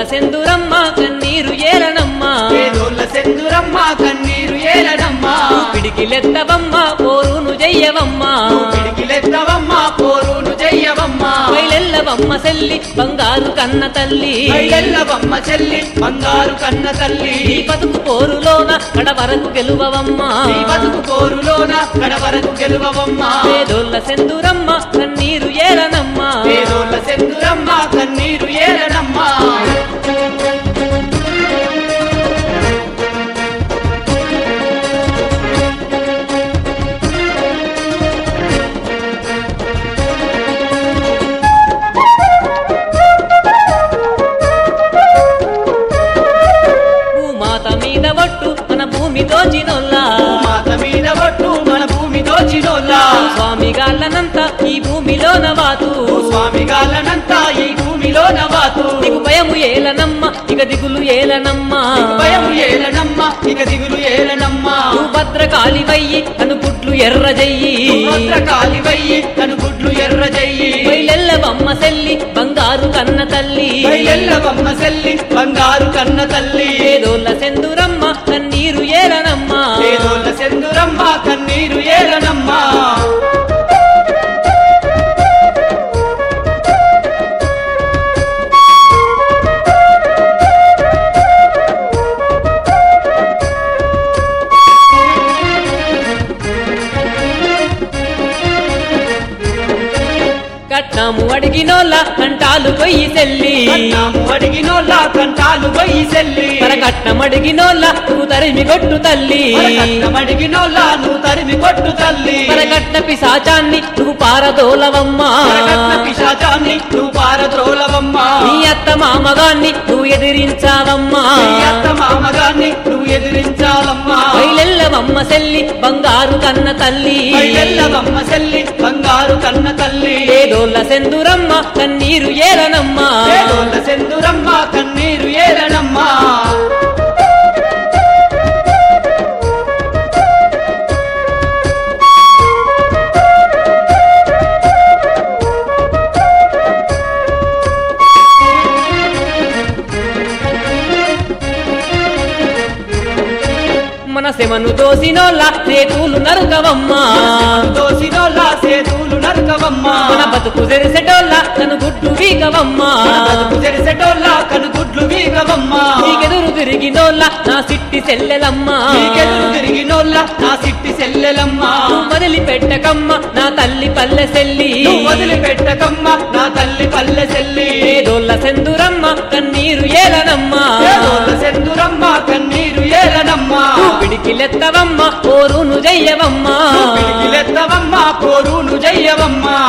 సెందురమ్మ కన్నీరు ఏలనమ్మ పేదోళ్ళ సెందురమ్మ కన్నీరు ఏలనమ్మ పిడికిలెత్తవమ్మ పోరును జయ్యవమ్మ పిడికిలెత్తవమ్మ పోరును చెయ్యవమ్మ బయలెల్లవమ్మ సెల్లి బంగారు కన్న తల్లి బయలెల్లవమ్మ చెల్లి బంగారు కన్న తల్లి ఈ బతుకు పోరులోన కడ వరకు గెలువవమ్మ ఈ బతుకు పోరులోన కడవరకు గెలువవమ్మ పేదోళ్ళ సెందురమ్మ కన్నీరు ఏలనమ్మ పేదోళ్ళ సెందురమ్మ కన్నీరు ఏలనమ్మ భూమాత మీద ఒట్టు మన భూమి దోచినొల్లా మాత మీద ఒట్టు మన భూమి దోచినోల్లా స్వామి గాళ్ళనంతా ఈ భూమిలోన వాత స్వామి గాలనంతా ఈ భూమిలో నవాతు నీకు భయము ఏలనమ్మ ఇక దిగులు ఏలనమ్మ భయం ఏలనమ్మ ఇక దిగులు ఏలనమ్మ నువ్వు భద్రకాళివయ్యి అను గుడ్లు ఎర్రజయ్యి భద్రకాళి వయ్యి తను గుడ్లు ఎర్ర చెయ్యి బయలెల్లవమ్మ సెల్లి బంగారు కన్న తల్లి బయలెల్లవమ్మ సెల్లి బంగారు కన్న తల్లి పేదోళ్ళ సెందురమ్మ కన్నీరు ఏలనమ్మ పేదోళ్ళ సెందురమ్మ కన్నీరు ఏలనమ్మ కట్నము అడిగినోళ్ళ కంటాలు పొయ్యి సెల్లి కన్నాము అడిగినోళ్ళ కంటాలు వయ్యి సెల్లి కట్నం అడిగినోళ్ళ నువ్వు తరిమి కొట్టు తల్లి కన్నం అడిగినోళ్ళ నువ్వు తరిమి కొట్టు తల్లి పరగట్ట పిశాచాన్ని నువ్వు పారదోలవమ్మా కట్న పిశాచాన్ని నువ్వు పారద్రోలవమ్మ నీ అత్త మామగాన్ని నువ్వు ఎదిరించావమ్మా నీ అత్త మామగాన్ని నువ్వు ఎదిరించాలమ్మా బయలెల్లవమ్మ సెల్లి బంగారు కన్న తల్లి బయలెల్లవమ్మ సెల్లి బంగారు కన్న తల్లి ఏదోళ్ళ సెందురమ్మ కన్నీరు ఏలనమ్మా పేదోళ్ళ సెందురమ్మ కన్నీరు ఏలనమ్మా మన శమను దోసినోళ్ళ రేతులు నరుకవమ్మా దోసినోళ్ళ సేతులు నరకవమ్మ మన బతుకు తెరిసెటోళ్ళ తను గుడ్డు వీకవమ్మా బతుకు తెరిసెటోళ్ళ కనుగుడ్లు వీగవమ్మ నీకెదురు తిరిగినోళ్ళ నా సిట్టి సెల్లెలమ్మా నీకెదురు తిరిగినోళ్ళ నా సిట్టి సెల్లెలమ్మ నువ్వు వదిలిపెట్టకమ్మ నా తల్లి పల్లె సెల్లి నువ్వు వదిలిపెట్టకమ్మ నా తల్లి పల్లె సెల్లి ఏదోళ్ళ సెందురమ్మ కన్నీరు ఏలనమ్మా పేదోళ్ళ సెందురమ్మ కన్నీరు ఏలనమ్మ పిడికిలెత్తవమ్మ పోరును జయ్యవమ్మా పిడికిలెత్తవమ్మ పోరును జయ్యవమ్మ